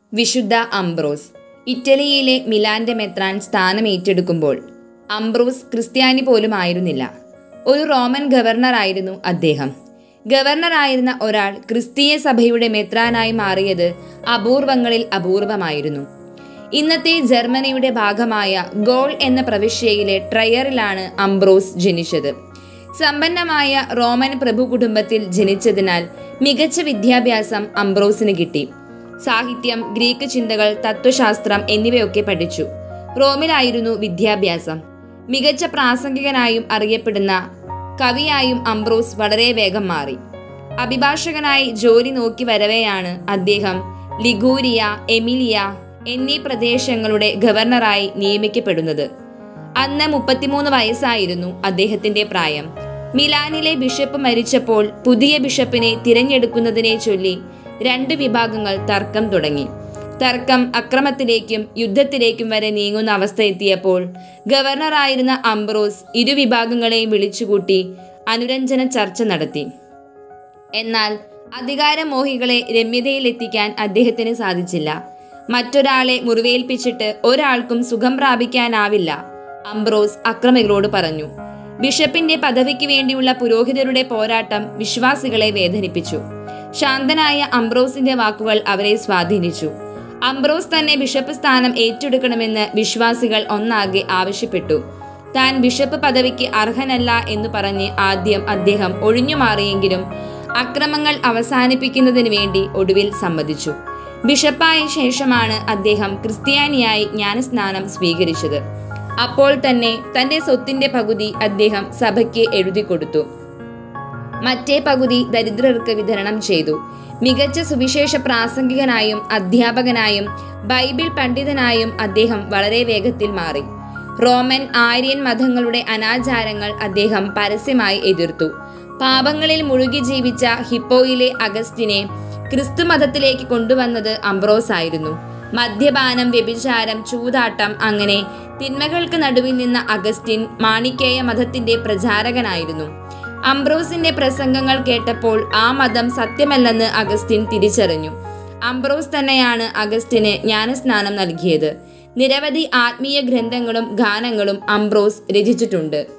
വിശുദ്ധ അംബ്രോസ് ഇറ്റലിയിലെ മിലാന്റെ മെത്രാൻ സ്ഥാനം ഏറ്റെടുക്കുമ്പോൾ അംബ്രോസ് ക്രിസ്ത്യാനി പോലും ആയിരുന്നില്ല ഒരു റോമൻ ഗവർണറായിരുന്നു അദ്ദേഹം ഗവർണറായിരുന്ന ഒരാൾ ക്രിസ്തീയ സഭയുടെ മെത്രാനായി മാറിയത് അപൂർവങ്ങളിൽ അപൂർവമായിരുന്നു ഇന്നത്തെ ജർമ്മനിയുടെ ഭാഗമായ ഗോൾ എന്ന പ്രവിശ്യയിലെ ട്രയറിലാണ് അംബ്രോസ് ജനിച്ചത് സമ്പന്നമായ റോമൻ പ്രഭു കുടുംബത്തിൽ ജനിച്ചതിനാൽ മികച്ച വിദ്യാഭ്യാസം അംബ്രോസിന് കിട്ടി സാഹിത്യം ഗ്രീക്ക് ചിന്തകൾ തത്വശാസ്ത്രം എന്നിവയൊക്കെ പഠിച്ചു റോമിലായിരുന്നു വിദ്യാഭ്യാസം മികച്ച പ്രാസംഗികനായും അറിയപ്പെടുന്ന കവിയായും അംബ്രോസ് വളരെ വേഗം മാറി അഭിഭാഷകനായി ജോലി നോക്കി വരവെയാണ് അദ്ദേഹം ലിഗൂരിയ എമിലിയ എന്നീ പ്രദേശങ്ങളുടെ ഗവർണറായി നിയമിക്കപ്പെടുന്നത് അന്ന് മുപ്പത്തിമൂന്ന് വയസ്സായിരുന്നു അദ്ദേഹത്തിന്റെ പ്രായം മിലാനിലെ ബിഷപ്പ് മരിച്ചപ്പോൾ പുതിയ ബിഷപ്പിനെ തിരഞ്ഞെടുക്കുന്നതിനെ ചൊല്ലി രണ്ട് വിഭാഗങ്ങൾ തർക്കം തുടങ്ങി തർക്കം അക്രമത്തിലേക്കും യുദ്ധത്തിലേക്കും വരെ നീങ്ങുന്ന അവസ്ഥ എത്തിയപ്പോൾ ഗവർണറായിരുന്ന അംബ്രോസ് ഇരു വിഭാഗങ്ങളെയും വിളിച്ചുകൂട്ടി അനുരഞ്ജന ചർച്ച നടത്തി എന്നാൽ അധികാരമോഹികളെ രമ്യതയിലെത്തിക്കാൻ അദ്ദേഹത്തിന് സാധിച്ചില്ല മറ്റൊരാളെ മുറിവേൽപ്പിച്ചിട്ട് ഒരാൾക്കും സുഖം പ്രാപിക്കാനാവില്ല അംബ്രോസ് അക്രമികളോട് പറഞ്ഞു ബിഷപ്പിന്റെ പദവിക്ക് വേണ്ടിയുള്ള പുരോഹിതരുടെ പോരാട്ടം വിശ്വാസികളെ വേദനിപ്പിച്ചു ശാന്തനായ അംബ്രോസിന്റെ വാക്കുകൾ അവരെ സ്വാധീനിച്ചു അംബ്രോസ് തന്നെ ബിഷപ്പ് സ്ഥാനം ഏറ്റെടുക്കണമെന്ന് വിശ്വാസികൾ ഒന്നാകെ ആവശ്യപ്പെട്ടു താൻ ബിഷപ്പ് പദവിക്ക് അർഹനല്ല എന്ന് പറഞ്ഞ് ആദ്യം അദ്ദേഹം ഒഴിഞ്ഞുമാറിയെങ്കിലും അക്രമങ്ങൾ അവസാനിപ്പിക്കുന്നതിന് വേണ്ടി ഒടുവിൽ സമ്മതിച്ചു ബിഷപ്പായ ശേഷമാണ് അദ്ദേഹം ക്രിസ്ത്യാനിയായി ജ്ഞാനസ്നാനം സ്വീകരിച്ചത് അപ്പോൾ തന്നെ തന്റെ സ്വത്തിന്റെ പകുതി അദ്ദേഹം സഭയ്ക്ക് എഴുതി കൊടുത്തു മറ്റേ പകുതി ദരിദ്രർക്ക് വിതരണം ചെയ്തു മികച്ച സുവിശേഷ പ്രാസംഗികനായും അധ്യാപകനായും ബൈബിൾ പണ്ഡിതനായും അദ്ദേഹം വളരെ വേഗത്തിൽ മാറി റോമൻ ആര്യൻ മതങ്ങളുടെ അനാചാരങ്ങൾ അദ്ദേഹം പരസ്യമായി എതിർത്തു പാപങ്ങളിൽ മുഴുകി ജീവിച്ച ഹിപ്പോയിലെ അഗസ്റ്റിനെ ക്രിസ്തു മതത്തിലേക്ക് കൊണ്ടുവന്നത് അംബ്രോസ് ആയിരുന്നു മദ്യപാനം വ്യഭിചാരം ചൂതാട്ടം അങ്ങനെ തിന്മകൾക്ക് നടുവിൽ നിന്ന അഗസ്റ്റിൻ മാണിക്കേയ മതത്തിന്റെ പ്രചാരകനായിരുന്നു അംബ്രോസിന്റെ പ്രസംഗങ്ങൾ കേട്ടപ്പോൾ ആ മതം സത്യമല്ലെന്ന് അഗസ്റ്റിൻ തിരിച്ചറിഞ്ഞു അംബ്രോസ് തന്നെയാണ് അഗസ്റ്റിന് ജ്ഞാനസ്നാനം നൽകിയത് നിരവധി ആത്മീയ ഗ്രന്ഥങ്ങളും ഗാനങ്ങളും അംബ്രോസ് രചിച്ചിട്ടുണ്ട്